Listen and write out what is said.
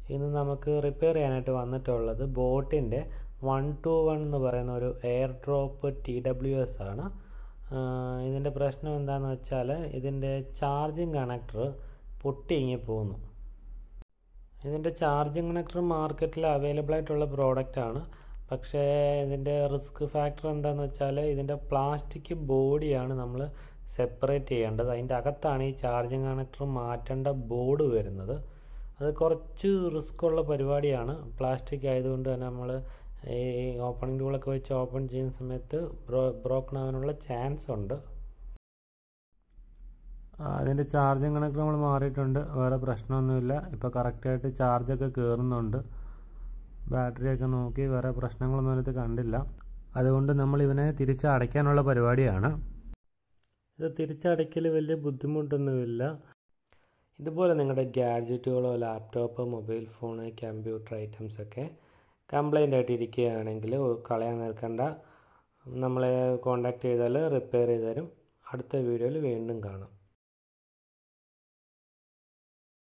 ഇന്ന് നമുക്ക് റിപ്പയർ ചെയ്യാനായിട്ട് വന്നിട്ടുള്ളത് ബോട്ടിൻ്റെ വൺ ടു വൺ എന്ന് പറയുന്ന ഒരു air drop T W S ആണ് ഇതിൻ്റെ പ്രശ്നം എന്താണെന്ന് വെച്ചാൽ ഇതിൻ്റെ ചാർജിങ് കണക്ടർ പൊട്ടി ഇങ്ങി പോകുന്നു ഇതിൻ്റെ ചാർജിങ് കണക്ടർ മാർക്കറ്റിൽ അവൈലബിൾ ആയിട്ടുള്ള പ്രോഡക്റ്റാണ് പക്ഷേ ഇതിൻ്റെ റിസ്ക് ഫാക്ടർ എന്താണെന്ന് വെച്ചാൽ ഇതിൻ്റെ പ്ലാസ്റ്റിക് ബോഡിയാണ് നമ്മൾ സെപ്പറേറ്റ് ചെയ്യേണ്ടത് അതിൻ്റെ അകത്താണ് ഈ ചാർജിങ് കണക്ടർ മാറ്റേണ്ട ബോർഡ് വരുന്നത് അത് കുറച്ച് റിസ്ക് ഉള്ള പരിപാടിയാണ് പ്ലാസ്റ്റിക് ആയതുകൊണ്ട് തന്നെ നമ്മൾ ഈ ഓപ്പണിംഗ് ടൂളൊക്കെ വെച്ച് ഓപ്പൺ ചെയ്യുന്ന സമയത്ത് ബ്രോ ബ്രോക്കൺ ആവാനുള്ള ചാൻസ് ഉണ്ട് അതിൻ്റെ ചാർജിങ് കണക്ടർ നമ്മൾ മാറിയിട്ടുണ്ട് വേറെ പ്രശ്നമൊന്നുമില്ല ഇപ്പോൾ കറക്റ്റായിട്ട് ചാർജൊക്കെ കയറുന്നുണ്ട് ബാറ്ററിയൊക്കെ നോക്കി വേറെ പ്രശ്നങ്ങളൊന്നും അതിനകത്ത് കണ്ടില്ല അതുകൊണ്ട് നമ്മൾ ഇവനെ തിരിച്ചടയ്ക്കാനുള്ള പരിപാടിയാണ് ഇത് തിരിച്ചടയ്ക്കൽ വലിയ ബുദ്ധിമുട്ടൊന്നുമില്ല ഇതുപോലെ നിങ്ങളുടെ ഗാഡ്ജറ്റുകളോ laptop mobile phone computer items ഒക്കെ കംപ്ലൈൻ്റ് ആയിട്ട് ഇരിക്കുകയാണെങ്കിൽ കളയാൻ നിൽക്കണ്ട നമ്മളെ കോൺടാക്റ്റ് ചെയ്താൽ റിപ്പയർ ചെയ്ത് തരും അടുത്ത വീഡിയോയിൽ വീണ്ടും കാണാം